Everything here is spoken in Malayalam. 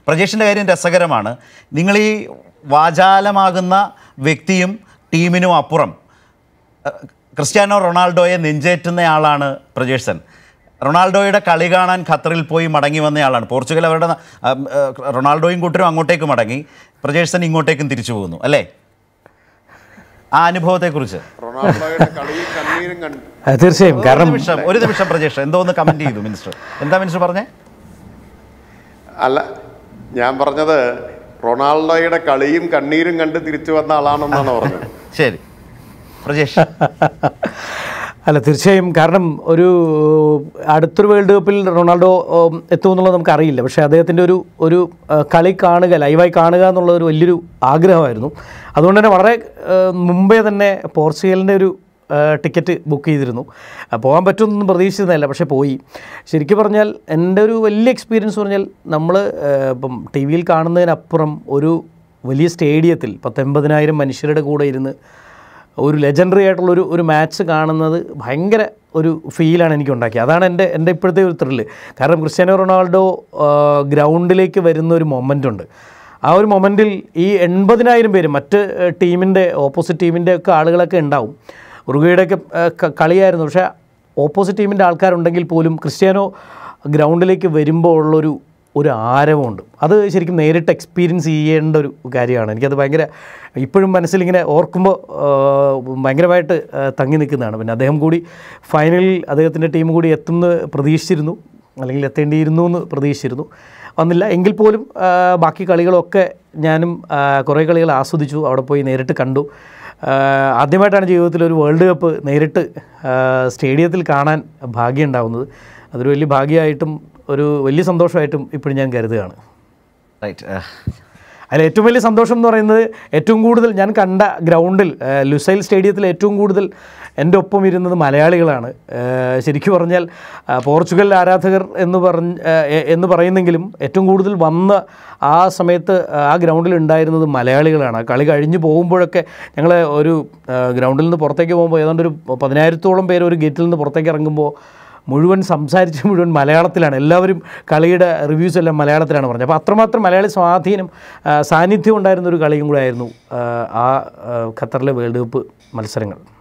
പ്രജേഷിൻ്റെ കാര്യം രസകരമാണ് നിങ്ങൾ ഈ വാചാലമാകുന്ന വ്യക്തിയും ടീമിനും അപ്പുറം അഹ്, ക്രിസ്ത്യാനോ റൊണാൾഡോയെ നെഞ്ചേറ്റുന്നയാളാണ് പ്രജേഷൻ റൊണാൾഡോയുടെ കളി കാണാൻ ഖത്തറിൽ പോയി മടങ്ങി വന്നയാളാണ് പോർച്ചുഗൽ അവരുടെ ന- അഹ്, അഹ്, റൊണാൾഡോയും കൂട്ടരും അങ്ങോട്ടേക്ക് മടങ്ങി പ്രജേഷൻ ഇങ്ങോട്ടേക്കും തിരിച്ചു പോകുന്നു അല്ലേ ആ അനുഭവത്തെക്കുറിച്ച് റൊണാൾഡോയുടെ കളിയിൽ കണ്ണീരും കണ്ടു ആ, തീർച്ചയായും ഒരു കാരണം നിമിഷം ഒരു നിമിഷം പ്രജേഷ് എന്തോ ഒന്ന് കമന്റ് ചെയ്തു മിനിസ്റ്റർ എന്താ മിനിസ്റ്റർ പറഞ്ഞേ അല്ല ഞാൻ പറഞ്ഞത് റൊണാൾഡോയുടെ കളിയും കണ്ണീരും കണ്ട് തിരിച്ചു വന്ന ആളാണെന്നാണ് പറഞ്ഞത് ശരി പ്രജേഷ് അല്ല തീർച്ചയായും കാരണം ഒരു അടുത്തൊരു വേൾഡ് കപ്പിൽ റൊണാൾഡോ ഉം, എത്തുമെന്നുള്ളത് നമുക്കറിയില്ല പക്ഷേ അദ്ദേഹത്തിൻ്റെ ഒരു ഒരു ആ, കളി കാണുക ലൈവായി കാണുക എന്നുള്ള ഒരു വലിയൊരു ആഗ്രഹമായിരുന്നു അതുകൊണ്ട് തന്നെ വളരെ ആ, മുമ്പേ തന്നെ പോർച്ചുഗലിൻ്റെ ഒരു ആ, ടിക്കറ്റ് ബുക്ക് ചെയ്തിരുന്നു ആ, പോകാൻ പറ്റുമെന്നൊന്നും പ്രതീക്ഷിച്ചിരുന്നില്ല പക്ഷേ പോയി ശരിക്കും പറഞ്ഞാൽ എൻ്റെ ഒരു വലിയ എക്സ്പീരിയൻസ് പറഞ്ഞാൽ നമ്മൾ ഇപ്പം ടി വിയിൽ കാണുന്നതിനപ്പുറം ഒരു വലിയ സ്റ്റേഡിയത്തിൽ പത്തൊമ്പതിനായിരം മനുഷ്യരുടെ കൂടെ ഇരുന്ന് ഒരു ലെജൻഡറി ആയിട്ടുള്ള ഒരു ഒരു മാച്ച് കാണുന്നത് ഭയങ്കര ഒരു ഫീലാണ് എനിക്ക് ഉണ്ടാക്കിയത് അതാണ് എൻ്റെ എൻ്റെ ഇപ്പോഴത്തെ ഒരു ത്രില്ല് കാരണം ക്രിസ്ത്യാനോ റൊണാൾഡോ ആ, ഗ്രൗണ്ടിലേക്ക് വരുന്ന ഒരു മൊമെൻ്റ് ഉണ്ട് ആ ഒരു മൊമെൻറ്റിൽ ഈ എൺപതിനായിരം പേര് മറ്റ് ടീമിൻ്റെ ഓപ്പോസിറ്റ് ടീമിൻ്റെ ഒക്കെ ആളുകളൊക്കെ ഉണ്ടാവും ഉറുഗയുടെയൊക്കെ ആ, ക- കളിയായിരുന്നു പക്ഷേ ഓപ്പോസിറ്റ് ടീമിൻ്റെ ആൾക്കാരുണ്ടെങ്കിൽ പോലും ക്രിസ്ത്യാനോ ഗ്രൗണ്ടിലേക്ക് വരുമ്പോൾ ഉള്ളൊരു ഒരു ആരവമുണ്ട് അത് ശരിക്കും നേരിട്ട് എക്സ്പീരിയൻസ് ചെയ്യേണ്ട ഒരു കാര്യമാണ് എനിക്കത് ഭയങ്കര ഇപ്പോഴും മനസ്സിലിങ്ങനെ ഓർക്കുമ്പോൾ ആ, ഭയങ്കരമായിട്ട് ആ, തങ്ങി നിൽക്കുന്നതാണ് പിന്നെ അദ്ദേഹം കൂടി ഫൈനലിൽ അദ്ദേഹത്തിൻ്റെ ടീം കൂടി എത്തുമെന്ന് പ്രതീക്ഷിച്ചിരുന്നു അല്ലെങ്കിൽ എത്തേണ്ടിയിരുന്നു എന്ന് പ്രതീക്ഷിച്ചിരുന്നു വന്നില്ല എങ്കിൽ പോലും ആ, ബാക്കി കളികളൊക്കെ ഞാനും ആ, കുറേ കളികൾ ആസ്വദിച്ചു അവിടെ പോയി നേരിട്ട് കണ്ടു ആ, ആദ്യമായിട്ടാണ് ജീവിതത്തിൽ ഒരു വേൾഡ് കപ്പ് നേരിട്ട് ആ, സ്റ്റേഡിയത്തിൽ കാണാൻ ഭാഗ്യം ഉണ്ടാവുന്നത് അതൊരു വലിയ ഭാഗ്യമായിട്ടും ഒരു വലിയ സന്തോഷമായിട്ടും ഇപ്പോഴും ഞാൻ കരുതുകയാണ് റൈറ്റ് അതിൽ ഏറ്റവും വലിയ സന്തോഷം എന്ന് പറയുന്നത് ഏറ്റവും കൂടുതൽ ഞാൻ കണ്ട ഗ്രൗണ്ടിൽ ആ, ലുസൈൽ സ്റ്റേഡിയത്തിൽ ഏറ്റവും കൂടുതൽ എൻ്റെ ഒപ്പം ഇരുന്നത് മലയാളികളാണ് ആ, ശരിക്കും പറഞ്ഞാൽ ആ, പോർച്ചുഗൽ ആരാധകർ എന്ന് പറഞ്ഞ് ആ, എ- എന്ന് പറയുന്നെങ്കിലും ഏറ്റവും കൂടുതൽ വന്ന ആ സമയത്ത് ആ ഗ്രൗണ്ടിൽ ഉണ്ടായിരുന്നത് മലയാളികളാണ് ആ കളി കഴിഞ്ഞ് പോകുമ്പോഴൊക്കെ ഞങ്ങൾ ഒരു ആ, ഗ്രൗണ്ടിൽ നിന്ന് പുറത്തേക്ക് പോകുമ്പോൾ ഏതാണ്ട് ഒരു പതിനായിരത്തോളം പേര് ഒരു ഗേറ്റിൽ നിന്ന് പുറത്തേക്ക് ഇറങ്ങുമ്പോൾ മുഴുവൻ സംസാരിച്ച് മുഴുവൻ മലയാളത്തിലാണ് എല്ലാവരും കളിയുടെ റിവ്യൂസ് എല്ലാം മലയാളത്തിലാണ് പറഞ്ഞത് അപ്പോൾ അത്രമാത്രം മലയാളി സ്വാധീനം ആ, സാന്നിധ്യം ഉണ്ടായിരുന്ന ഒരു കളിയും കൂടെ ആയിരുന്നു ആ, ആ ആ, ഖത്തറിലെ വേൾഡ് കപ്പ് മത്സരങ്ങൾ